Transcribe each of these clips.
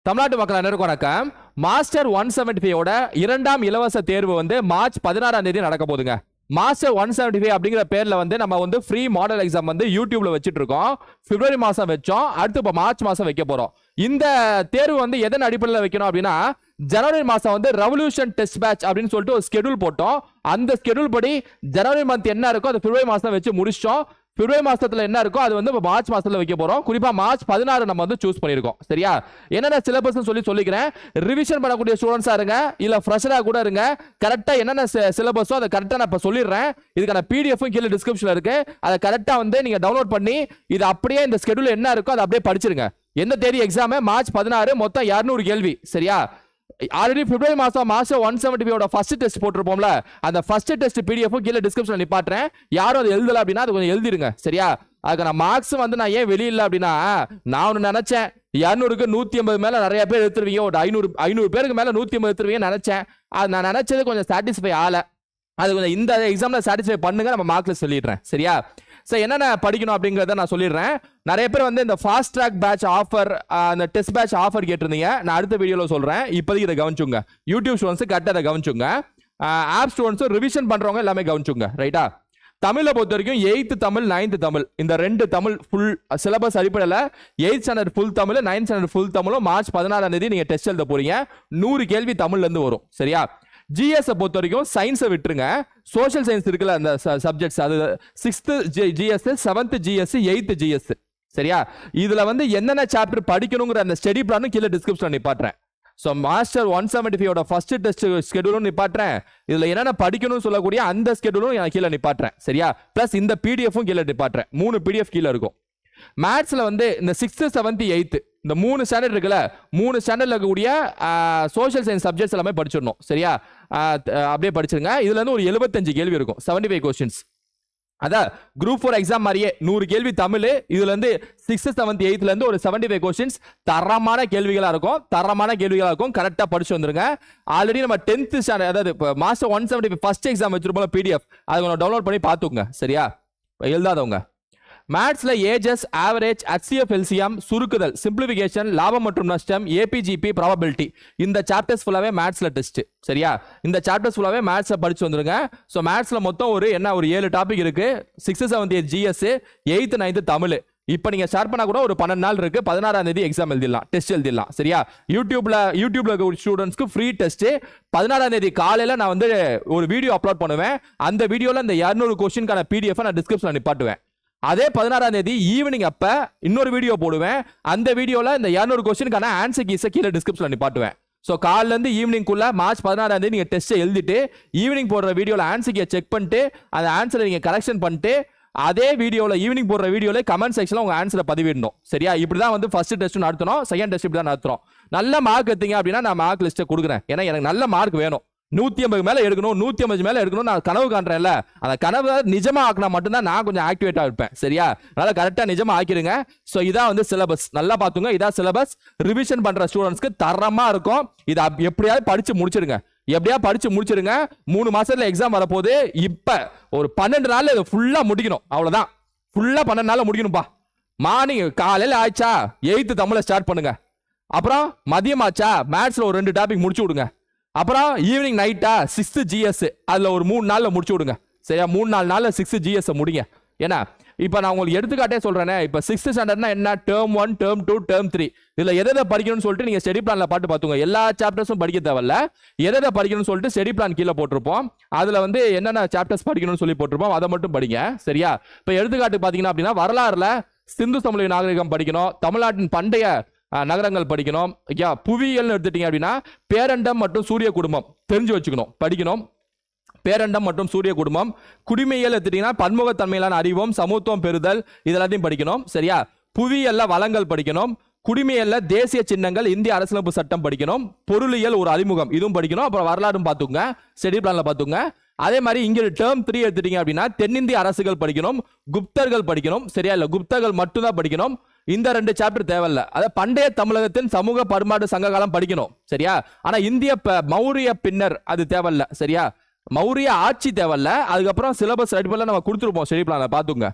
தமிழ்நாட்டு மக்கள் அனைவருக்கும் வணக்கம் மாஸ்டர் ஒன் செவன்டி இரண்டாம் இலவச தேர்வு வந்து மார்ச் பதினாறாம் தேதி நடக்க போகுதுங்க மாஸ்டர் ஒன் செவன்டி ஃபைவ் அப்படிங்கிற பேர்ல வந்து நம்ம வந்து ஃப்ரீ மாடல் எக்ஸாம் வந்து யூடியூப்ல வச்சுட்டு இருக்கோம் பிப்ரவரி மாசம் வச்சோம் அடுத்து இப்போ மார்ச் மாசம் வைக்க போறோம் இந்த தேர்வு வந்து எதன் அடிப்படையில் வைக்கணும் அப்படின்னா ஜனவரி மாசம் வந்து ரெவல்யூஷன் டெஸ்ட் பேட்ச் அப்படின்னு சொல்லிட்டு ஒரு ஸ்கெடியூல் போட்டோம் அந்த ஸ்கெடியூல் படி ஜனவரி மந்த் என்ன இருக்கோ அது பிப்ரவரி மாசம் வச்சு முடிச்சிட்டோம் பிப்ரவரி மாசத்துல என்ன இருக்கோ அது வந்து இப்போ மார்ச் மாசத்துல வைக்க போறோம் குறிப்பா மார்ச் பதினாறு நம்ம வந்து சூஸ் பண்ணிருக்கோம் சரியா என்னென்ன சிலபஸ் சொல்லி சொல்லிக்கிறேன் ரிவிஷன் பண்ணக்கூடிய ஸ்டூடெண்ட்ஸா இருங்க இல்ல ஃப்ரெஷரா கூட இருங்க கரெக்டா என்னென்ன சிலபஸோ அதை கரெக்டா நான் இப்ப சொல்லிடுறேன் இதுக்கான பிடிஎஃப் கீழே டிஸ்கிரிப்ஷன்ல இருக்கு அதை கரெக்டா வந்து நீங்க டவுன்லோட் பண்ணி இது அப்படியே இந்த ஸ்கெடியூல் என்ன இருக்கோ அதை அப்படியே படிச்சிருங்க எந்த தேதி எக்ஸாம் மார்ச் பதினாறு மொத்தம் 200 கேள்வி சரியா ஆல்ரெடி பிப்ரவரி மாசம் மாசம் ஒன் செவன்டி ஃபைவோட ஃபர்ஸ்ட் டெஸ்ட் போட்டிருப்போம்ல அந்த ஃபர்ஸ்ட் டெஸ்ட் பிடிஎஃப் கீழே டிஸ்கிரிப்ஷன் நிப்பாட்டுறேன் யாரும் அதை எழுதல அப்படின்னா அது கொஞ்சம் எழுதிருங்க சரியா அதுக்கு நான் மார்க்ஸ் வந்து நான் ஏன் வெளியில அப்படின்னா நான் ஒன்று நினைச்சேன் இரநூறுக்கு நூத்தி ஐம்பது மேல நிறைய பேர் எடுத்துருவீங்க ஒரு ஐநூறு ஐநூறு பேருக்கு மேல நூத்தி ஐம்பது எடுத்துருவீங்கன்னு நினைச்சேன் அது நான் நினைச்சது கொஞ்சம் சாட்டிஸ்ஃபை ஆகல அது கொஞ்சம் இந்த எக்ஸாம்ல சாட்டிஸ்ஃபை பண்ணுங்க நம்ம மார்க்ல சொல்லிடுறேன் சரியா சார் என்னென்ன படிக்கணும் அப்படிங்கிறத நான் சொல்லிடுறேன் நிறைய பேர் வந்து இந்த ஃபாஸ்ட் ட்ராக் பேட்ச் ஆஃபர் அந்த டெஸ்ட் பேட்ச் ஆஃபர் கேட்டிருந்தீங்க நான் அடுத்த வீடியோவில் சொல்கிறேன் இப்போதைக்கு இதை கவனிச்சுங்க யூடியூப் ஸ்டூடெண்ட்ஸ் கரெக்டாக அதை கவனிச்சுங்க ஆப் ஸ்டூடெண்ட்ஸும் ரிவிஷன் பண்ணுறவங்க எல்லாமே கவனிச்சுங்க ரைட்டா தமிழை பொறுத்த வரைக்கும் எயித்து தமிழ் நைன்த் தமிழ் இந்த ரெண்டு தமிழ் ஃபுல் சிலபஸ் அடிப்படையில் eighth standard full Tamil ninth standard full தமிழும் மார்ச் பதினாறாம் தேதி நீங்கள் டெஸ்ட் எழுத போறீங்க நூறு கேள்வி தமிழ்லேருந்து வரும் சரியா ஜிஎஸ் பொறுத்த வரைக்கும் சயின்ஸை விட்டுருங்க சோஷியல் சயின்ஸ் இருக்குல்ல அந்த சப்ஜெக்ட்ஸ் அது sixth GS seventh GS eighth GS சரியா இதுல வந்து என்னென்ன சாப்டர் படிக்கணுங்கிற அந்த ஸ்டடி பிளானும் கீழே டிஸ்கிரிப்ஷன் நிப்பாட்டுறேன் ஸோ மாஸ்டர் ஒன் செவன்டி ஃபைவோட ஃபர்ஸ்ட் டெஸ்ட் ஸ்கெடியூலும் நிப்பாட்டுறேன் இதுல என்னென்ன படிக்கணும்னு சொல்லக்கூடிய அந்த ஸ்கெடியூலும் நான் கீழே நிப்பாட்டுறேன் சரியா ப்ளஸ் இந்த பிடிஎஃப்பும் கீழே நிப்பாட்டுறேன் மூணு பிடிஎஃப் கீழே இருக்கும் மேத்ஸ்ல வந்து இந்த சிக்ஸ்த்து செவன்த் எயித்து இந்த மூணு ஸ்டாண்டர்ட் இருக்குல்ல மூணு ஸ்டாண்டர்ட்ல இருக்கக்கூடிய சோஷியல் சயின்ஸ் சப்ஜெக்ட்ஸ் எல்லாமே படிச்சிடணும் சரியா ஆஹ் த- அப்படியே படிச்சிருங்க இதுல இருந்து ஒரு எழுபத்தஞ்சு கேள்வி இருக்கும் செவன்டி ஃபைவ் கொஸ்டின்ஸ் அதான் குரூப் ஃபோர் எக்ஸாம் மாதிரியே நூறு கேள்வி தமிழ் இதுல இருந்து சிக்ஸ்த் செவன்த் எயித்ல இருந்து ஒரு செவன்டி ஃபைவ் கொஸ்டின்ஸ் தரமான கேள்விகளா இருக்கும் தரமான கேள்விகளா இருக்கும் கரெக்டா படிச்சு வந்துருங்க ஆல்ரெடி நம்ம டென்த் ஸ்டாண்டர்ட் அதாவது இப்போ master one seventy first exam வச்சிருப்போம் பிடிஎஃப் அதை கொஞ்சம் டவுன்லோட் பண்ணி பார்த்துங்க சரியா இப்ப எழுதாதவங்க மேத்ஸ்ல ஏஜஸ் ஆவரேஜ் HCF எல்சிஎம் சுருக்குதல் சிம்பிளிஃபிகேஷன் லாபம் மற்றும் நஷ்டம் ஏபிஜிபி ப்ராபபிலிட்டி இந்த சாப்டர்ஸ் ஃபுல்லாவே மேத்ஸ்ல டெஸ்ட் சரியா இந்த சாப்டர்ஸ் ஃபுல்லாவே மேத்ஸை படிச்சு வந்துருங்க ஸோ மேத்ஸ்ல மொத்தம் ஒரு என்ன ஒரு ஏழு டாபிக் இருக்கு six seventh eighth GS eighth ninth Tamil இப்போ நீங்க ஷேர் பண்ணா கூட ஒரு பன்னெண்டு நாள் இருக்கு பதினாறாம் தேதி எக்ஸாம் எழுதிடலாம் டெஸ்ட் எழுதிடலாம் சரியா யூடியூப்ல யூடியூப்ல இருக்க ஸ்டூடெண்ட்ஸ்க்கு ஃப்ரீ டெஸ்ட் பதினாறாம் தேதி காலையில நான் வந்து ஒரு வீடியோ அப்லோட் பண்ணுவேன் அந்த வீடியோல இந்த இரநூறு கொஸ்டின்கான பிடிஎஃப் நான் டிஸ்கிரிப்ஷன்ல நிப்பாட்டுவேன் அதே பதினாறாம் தேதி ஈவினிங் அப்ப இன்னொரு வீடியோ போடுவேன் அந்த வீடியோல இந்த இரநூறு கொஸ்டினுக்கான ஆன்சர் கீஸை கீழே டிஸ்கிரிப்ஷன்ல நிப்பாட்டுவேன் ஸோ காலில இருந்து ஈவினிங்குள்ள மார்ச் பதினாறாம் தேதி நீங்க டெஸ்ட்டை எழுதிட்டு ஈவினிங் போடுற வீடியோல ஆன்சர் கீயை செக் பண்ணிட்டு அந்த ஆன்சரை நீங்க கரெக்ஷன் பண்ணிட்டு அதே வீடியோல ஈவினிங் போடுற வீடியோல கமெண்ட் செக்ஷன்ல உங்க ஆன்சரை பதிவிடணும் சரியா இப்படி தான் வந்து ஃபர்ஸ்ட் டெஸ்ட் நடத்தணும் செகண்ட் டெஸ்ட் இப்படி தான் நடத்துறோம் நல்ல மார்க் எடுத்தீங்க அப்படின்னா நான் மார்க் லிஸ்ட்டை கொடுக்குறேன் ஏன்னா எனக்கு நல்ல மார்க் வேணும் நூத்தி ஐம்பது மேல எடுக்கணும் நூத்தி ஐம்பது மேல எடுக்கணும் நான் கனவு காண்றேன்ல அந்த கனவை நிஜமா ஆக்கினா மட்டும்தான் நான் கொஞ்சம் ஆக்டிவேட்டா இருப்பேன் சரியா அதனால கரெக்டா நிஜமா ஆக்கிடுங்க சோ இதான் வந்து சிலபஸ் நல்லா பாத்துங்க இதான் சிலபஸ் ரிவிஷன் பண்ற ஸ்டூடெண்ட்ஸ்க்கு தரமா இருக்கும் இதை அப்- எப்படியாவது படிச்சு முடிச்சிருங்க எப்படியா படிச்சு முடிச்சிருங்க மூணு மாசத்துல எக்ஸாம் வரப்போகுது இப்ப ஒரு பன்னெண்டு நாள்ல இதை ஃபுல்லா முடிக்கணும் அவ்வளவுதான் ஃபுல்லா பன்னெண்டு நாள்ல முடிக்கணும்பா மார்னிங் காலையில ஆயிடுச்சா எயித்து தமிழை ஸ்டார்ட் பண்ணுங்க அப்புறம் மதியம் ஆச்சா மேத்ஸ்ல ஒரு ரெண்டு டாபிக் முடிச்சு விடுங்க அப்புறம் ஈவினிங் நைட்டா சிக்ஸ்த் ஜிஎஸ் அதுல ஒரு மூணு நாள்ல முடிச்சு விடுங்க சரியா மூணு நாலு நாள்ல சிக்ஸ்த் ஜிஎஸ் முடிங்க ஏன்னா இப்போ நான் உங்களுக்கு எடுத்துக்காட்டே சொல்றேனே இப்போ சிக்ஸ்த் ஸ்டாண்டர்ட்னா என்ன term one term two term three இதுல எதை எதை படிக்கணும்னு சொல்லிட்டு நீங்க ஸ்டடி பிளான்ல பாட்டு பார்த்துங்க எல்லா சாப்டர்ஸும் படிக்க தேவையில்ல எதை எதை படிக்கணும்னு சொல்லிட்டு ஸ்டடி பிளான் கீழே போட்டிருப்போம் அதுல வந்து என்னென்ன சாப்டர்ஸ் படிக்கணும்னு சொல்லி போட்டிருப்போம் அதை மட்டும் படிங்க சரியா இப்போ எடுத்துக்காட்டு பாத்தீங்கன்னா அப்படின்னா வரலாறுல சிந்து சமவெளி நாகரிகம் படிக்கணும் தமிழ்நாட்டின் பண்டைய அஹ், நகரங்கள் படிக்கணும் ஐயா புவியியல்னு எடுத்துட்டீங்க அப்படின்னா பேரண்டம் மற்றும் சூரிய குடும்பம் தெரிஞ்சு வச்சுக்கணும் படிக்கணும் பேரண்டம் மற்றும் சூரிய குடும்பம் குடிமையியல் எடுத்துட்டீங்கன்னா பன்முகத்தன்மையிலான அறிவும் சமத்துவம் பெறுதல் இது எல்லாத்தையும் படிக்கணும் சரியா புவியியல்ல வளங்கள் படிக்கணும் குடிமையல்ல தேசிய சின்னங்கள் இந்திய அரசியலமைப்பு சட்டம் படிக்கணும் பொருளியல் ஒரு அறிமுகம் இதுவும் படிக்கணும் அப்புறம் வரலாறும் பார்த்துங்க ஸ்டடி பிளான்ல பார்த்துங்க அதே மாதிரி இங்க டேர்ம் த்ரீ எடுத்துட்டீங்க அப்படின்னா தென்னிந்திய அரசுகள் படிக்கணும் குப்தர்கள் படிக்கணும் சரியா இல்ல குப்தர்கள் மட்டும்தான் படிக்கணும் இந்த ரெண்டு சாப்டர் தேவையில்ல அதாவது பண்டைய தமிழகத்தின் சமூக பரிமாற்று சங்க காலம் படிக்கணும் சரியா ஆனா இந்திய ப- மௌரிய பின்னர் அது தேவையில்ல சரியா மௌரிய ஆட்சி தேவையில்ல அதுக்கப்புறம் சிலபஸ் ரெடி பண்ணல நம்ம கொடுத்துருப்போம் ஸ்டடி பிளான பாத்துங்க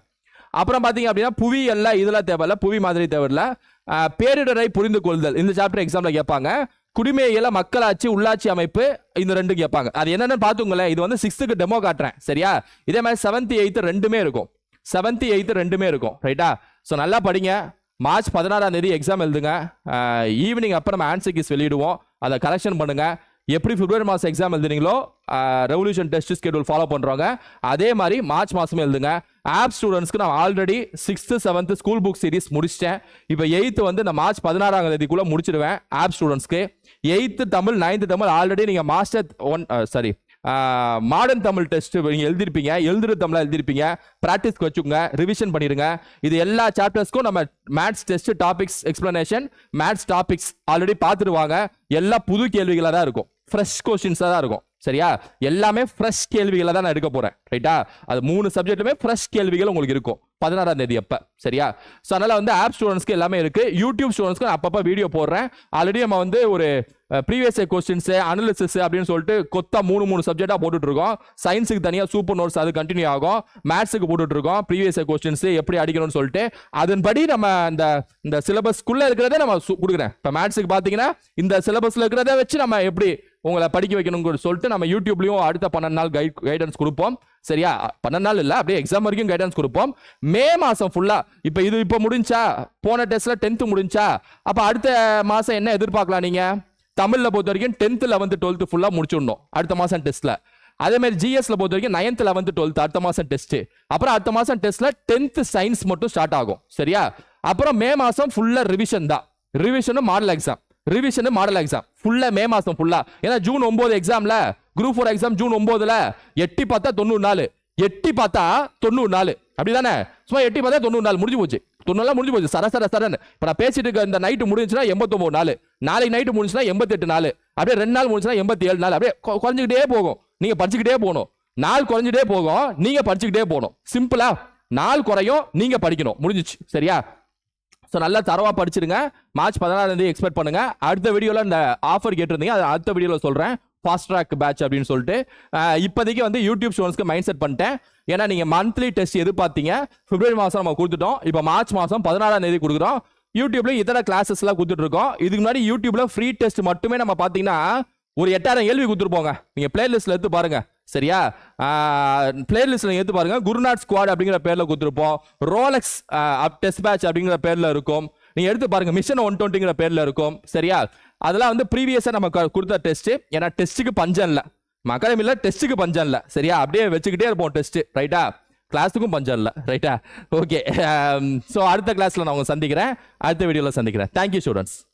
அப்புறம் பாத்தீங்க அப்படின்னா புவி எல்லாம் இதெல்லாம் தேவையில்ல புவி மாதிரி தேவையில்ல அஹ், பேரிடரை புரிந்து கொள்தல் இந்த சாப்டர் எக்ஸாம்ல கேட்பாங்க குடிமையில மக்களாட்சி உள்ளாட்சி அமைப்பு இந்த ரெண்டு கேட்பாங்க அது என்னன்னு பாத்துங்களேன் இது வந்து சிக்ஸ்த்துக்கு டெமோ காட்டுறேன் சரியா இதே மாதிரி செவன்த் எயித்து ரெண்டுமே இருக்கும் செவன்த் எயித்து ரெண்டுமே இருக்கும் ரைட்டா ஸோ நல்லா படிங்க மார்ச் பதினாறாம் தேதி எக்ஸாம் எழுதுங்க ஈவினிங் அப்போ நம்ம ஆன்சர் கீஸ் வெளியிடுவோம் அதை கரெக்ஷன் பண்ணுங்க எப்படி பிப்ரவரி மாதம் எக்ஸாம் எழுதுனீங்களோ ரெவல்யூஷன் டெஸ்ட் ஸ்கெடியூல் ஃபாலோ பண்ணுறவங்க அதே மாதிரி மார்ச் மாதமே எழுதுங்க ஆப் ஸ்டூடெண்ட்ஸ்க்கு நான் already sixth seventh school book series முடிச்சிட்டேன் இப்போ எயித்து வந்து நான் மார்ச் பதினாறாம் தேதிக்குள்ளே முடிச்சிடுவேன் ஆப் ஸ்டூடெண்ட்ஸ்க்கு eighth Tamil ninth Tamil already நீங்கள் master one sorry modern Tamil test நீங்க எழுதிருப்பீங்க எழுதுற தமிழா எழுதிருப்பீங்க ப்ராக்டிஸ்க்கு வச்சுக்கோங்க ரிவிஷன் பண்ணிருங்க இது எல்லா சாப்டர்ஸ்க்கும் நம்ம maths test topics explanation maths topics already பார்த்துருவாங்க எல்லாம் புது கேள்விகளாக தான் இருக்கும் ஃப்ரெஷ் கொஸ்டின்ஸாக தான் இருக்கும் சரியா எல்லாமே ஃப்ரெஷ் கேள்விகளை தான் நான் எடுக்க போறேன் ரைட்டா அது மூணு சப்ஜெக்ட்டுமே ஃப்ரெஷ் கேள்விகள் உங்களுக்கு இருக்கும் பதினாறாம் தேதி அப்ப சரியா ஸோ அதனால வந்து ஆப் ஸ்டூடெண்ட்ஸ்க்கு எல்லாமே இருக்கு யூடியூப் ஸ்டூடெண்ட்ஸ்க்கு நான் அப்பப்போ வீடியோ போடுறேன் ஆல்ரெடி நம்ம வந்து ஒரு ப்ரீவியஸ் கொஸ்டின்ஸ் அனாலிசிஸ் அப்படின்னு சொல்லிட்டு கொத்தா மூணு மூணு சப்ஜெக்டா போட்டுட்டு இருக்கோம் சயின்ஸுக்கு தனியா சூப்பர் நோட்ஸ் அது கண்டினியூ ஆகும் மேத்ஸுக்கு போட்டுட்டு இருக்கோம் ப்ரீவியஸ் கொஸ்டின்ஸ் எப்படி அடிக்கணும்னு சொல்லிட்டு அதன்படி நம்ம இந்த இந்த சிலபஸ்க்குள்ள இருக்கிறதே நம்ம சு- கொடுக்குறேன் இப்போ மேத்ஸுக்கு பார்த்தீங்கன்னா இந்த சிலபஸ்ல இருக்கிறத வச்சு நம்ம எப்படி உங்களை படிக்க வைக்கணும்னு சொல்லிட்டு நம்ம யூடியூப்லயும் அடுத்த பன்னெண்டு நாள் கைட் கைடன்ஸ் கொடுப்போம் சரியா பன்னெண்டு நாள் இல்ல அப்படியே எக்ஸாம் வரைக்கும் கைடன்ஸ் கொடுப்போம் மே மாசம் ஃபுல்லா இப்போ இது இப்போ முடிஞ்சா போன டெஸ்ட்ல டென்த் முடிஞ்சா அப்ப அடுத்த மாசம் என்ன எதிர்பார்க்கலாம் நீங்க தமிழ்ல பொறுத்த வரைக்கும் டென்த் லெவன்த் டுவெல்த் ஃபுல்லா முடிச்சிடணும் அடுத்த மாசம் டெஸ்ட்ல அதே மாதிரி ஜிஎஸ்ல பொறுத்த வரைக்கும் நைன்த் லெவன்த் டுவெல்த் அடுத்த மாசம் டெஸ்ட் அப்புறம் அடுத்த மாசம் டெஸ்ட்ல டென்த் சயின்ஸ் மட்டும் ஸ்டார்ட் ஆகும் சரியா அப்புறம் மே மாசம் ஃபுல்லா ரிவிஷன் தான் ரிவிஷனும் model exam revision model exam ஃபுல்லா மே மாசம் ஃபுல்லா ஏன்னா ஜூன் ஒன்பது எக்ஸாம்ல குரூப் ஃபோர் எக்ஸாம் ஜூன் ஒன்பதுல எட்டி பார்த்தா தொண்ணூறு நாள் எட்டி பார்த்தா தொண்ணூறு நாள் அப்படிதானே சும்மா எட்டி பார்த்தா தொண்ணூறு நாள் முடிஞ்சு போச்சு தொண்ணூறு நாள் முடிஞ்சு போச்சு சர சர சரன்னு இப்போ நான் பேசிட்டு இருக்க இந்த நைட்டு முடிஞ்சுன்னா எண்பத்தொம்பது நாள் நாளைக்கு நைட்டு முடிஞ்சுன்னா எண்பத்தெட்டு நாள் அப்படியே ரெண்டு நாள் முடிஞ்சுன்னா எண்பத்தி ஏழு நாள் அப்படியே கொ- குறைஞ்சிக்கிட்டே போகும் நீங்க படிச்சுக்கிட்டே போகணும் நாள் குறைஞ்சிட்டே போகும் நீங்க படிச்சுக்கிட்டே போகணும் சிம்பிளா நாள் குறையும் நீங்க படிக்கணும் முடிஞ்சிச்சு சரியா ஸோ நல்லா தரவா படிச்சிருங்க மார்ச் பதினாறாம் தேதி எக்ஸ்பெக்ட் பண்ணுங்க அடுத்த வீடியோல இந்த ஆஃபர் கேட்டிருந்தீங்க அது அடுத்த வீடியோல சொல்றேன் ஃபாஸ்ட் ட்ராக் பேட்ச் அப்படின்னு சொல்லிட்டு அஹ், இப்போதைக்கு வந்து யூடியூப் ஸ்டூடெண்ட்ஸ்க்கு மைண்ட் செட் பண்ணிட்டேன் ஏன்னா நீங்க மந்த்லி டெஸ்ட் எதிர்பார்த்தீங்க பிப்ரவரி மாசம் நம்ம கொடுத்துட்டோம் இப்போ மார்ச் மாசம் பதினாறாம் தேதி கொடுக்குறோம் யூடியூப்ல இதர கிளாஸஸ் எல்லாம் கொடுத்துட்டு இருக்கோம் இதுக்கு முன்னாடி யூடியூப்ல ஃப்ரீ டெஸ்ட் மட்டுமே நம்ம பார்த்தீங்கன்னா ஒரு எட்டாயிரம் கேள்வி கொடுத்துருப்போங்க நீங்க பிளேலிஸ்ட்ல எடுத்து பாருங்க சரியா பிளேலிஸ்ட்ல எடுத்து பாருங்க குருநாத் ஸ்குவாட் அப்படிங்கிற பேர்ல கொடுத்துருப்போம் ரோலக்ஸ் டெஸ்ட் பேட்ச் அப்படிங்கிற பேர்ல இருக்கும் நீங்க எடுத்து பாருங்க மிஷன் ஒன் டுவெண்ட்டிங்கிற பேர்ல இருக்கும் சரியா அதெல்லாம் வந்து ப்ரீவியஸா நம்ம க- கொடுத்த டெஸ்ட் ஏன்னா டெஸ்ட்டுக்கு பஞ்சம் இல்லை அகாடமில டெஸ்ட்டுக்கு பஞ்சம் இல்லை சரியா அப்படியே வச்சுக்கிட்டே இருப்போம் டெஸ்ட் ரைட்டா கிளாஸுக்கும் பஞ்சம் இல்லை ரைட்டா ஓகே ஸோ அடுத்த கிளாஸ்ல நான் உங்களை சந்திக்கிறேன் அடுத்த வீடியோவில் சந்திக்கிறேன் தேங்க்யூ ஸ்டூடெண்ட்ஸ்